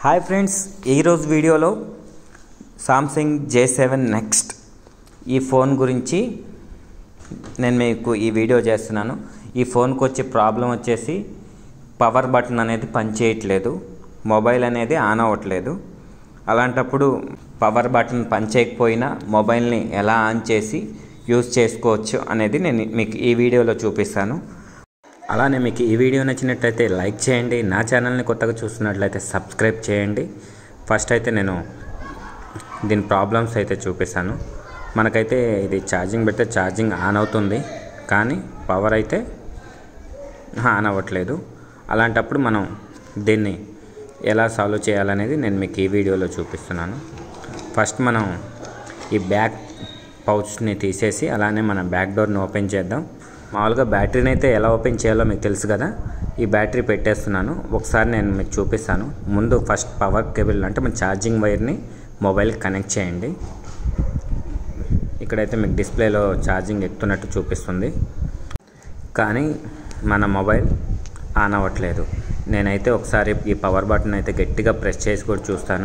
hi friends ఈరోజు వీడియోలో Samsung J seven next ఈ ఫోన్ గురించి నేను మీకు ఈ వీడియో చేస్తున్నాను ఈ ఫోన్కి వచ్చే ప్రాబ్లం వచ్చేసి పవర్ బటన్ అనేది పనిచేయట్లేదు మొబైల్ అనేది ఆన్ అవ్వట్లేదు అలాంటప్పుడు పవర్ బటన్ పనిచేయకపోయినా మొబైల్ని ఎలా ఆన్ చేసి యూజ్ చేసుకోవచ్చు అనేది నేను మీకు ఈ వీడియోలో చూపిస్తాను అలానే మీకు ఈ వీడియో నచ్చినట్లయితే లైక్ చేయండి నా ఛానల్ని కొత్తగా చూస్తున్నట్లయితే సబ్స్క్రైబ్ చేయండి ఫస్ట్ అయితే నేను దీని ప్రాబ్లమ్స్ అయితే చూపిస్తాను మనకైతే ఇది ఛార్జింగ్ పెడితే ఛార్జింగ్ ఆన్ అవుతుంది కానీ పవర్ అయితే ఆన్ అవ్వట్లేదు అలాంటప్పుడు మనం దీన్ని ఎలా సాల్వ్ చేయాలనేది నేను మీకు ఈ వీడియోలో చూపిస్తున్నాను ఫస్ట్ మనం ఈ బ్యాక్ పౌచ్ని తీసేసి అలానే మన బ్యాక్ డోర్ని ఓపెన్ చేద్దాం మామూలుగా బ్యాటరీని అయితే ఎలా ఓపెన్ చేయాలో మీకు తెలుసు కదా ఈ బ్యాటరీ పెట్టేస్తున్నాను ఒకసారి నేను మీకు చూపిస్తాను ముందు ఫస్ట్ పవర్ కేబుల్ అంటే మన ఛార్జింగ్ వైర్ని మొబైల్కి కనెక్ట్ చేయండి ఇక్కడైతే మీకు డిస్ప్లేలో ఛార్జింగ్ ఎక్కుతున్నట్టు చూపిస్తుంది కానీ మన మొబైల్ ఆన్ అవ్వట్లేదు నేనైతే ఒకసారి ఈ పవర్ బటన్ అయితే గట్టిగా ప్రెస్ చేసి కూడా చూస్తాను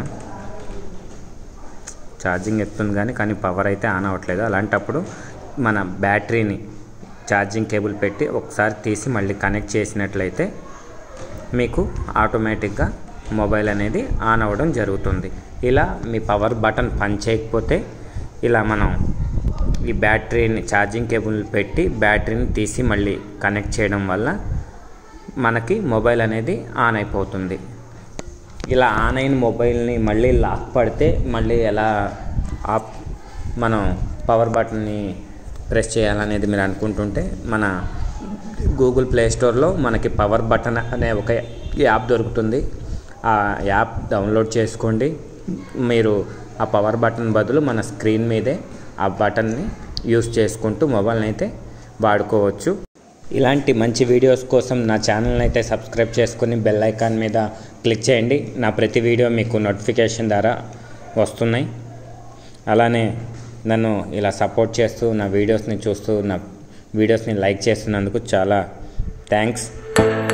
ఛార్జింగ్ ఎక్కుతుంది కానీ కానీ పవర్ అయితే ఆన్ అవ్వట్లేదు అలాంటప్పుడు మన బ్యాటరీని ఛార్జింగ్ కేబుల్ పెట్టి ఒకసారి తీసి మళ్ళీ కనెక్ట్ చేసినట్లయితే మీకు ఆటోమేటిక్గా మొబైల్ అనేది ఆన్ అవ్వడం జరుగుతుంది ఇలా మీ పవర్ బటన్ పనిచేయకపోతే ఇలా మనం ఈ బ్యాటరీని ఛార్జింగ్ కేబుల్ పెట్టి బ్యాటరీని తీసి మళ్ళీ కనెక్ట్ చేయడం వల్ల మనకి మొబైల్ అనేది ఆన్ అయిపోతుంది ఇలా ఆన్ అయిన మొబైల్ని మళ్ళీ లాక్ పడితే మళ్ళీ ఎలా ఆఫ్ మనం పవర్ బటన్ని ప్రెస్ చేయాలనేది మీరు అనుకుంటుంటే మన గూగుల్ ప్లే స్టోర్లో మనకి పవర్ బటన్ అనే ఒక యాప్ దొరుకుతుంది ఆ యాప్ డౌన్లోడ్ చేసుకోండి మీరు ఆ పవర్ బటన్ బదులు మన స్క్రీన్ మీదే ఆ బటన్ని యూస్ చేసుకుంటూ మొబైల్ని అయితే వాడుకోవచ్చు ఇలాంటి మంచి వీడియోస్ కోసం నా ఛానల్ని అయితే సబ్స్క్రైబ్ చేసుకొని బెల్ ఐకాన్ మీద క్లిక్ చేయండి నా ప్రతి వీడియో మీకు నోటిఫికేషన్ ద్వారా వస్తున్నాయి అలానే నన్ను ఇలా సపోర్ట్ చేస్తూ నా వీడియోస్ని చూస్తూ నా వీడియోస్ని లైక్ చేస్తున్నందుకు చాలా థ్యాంక్స్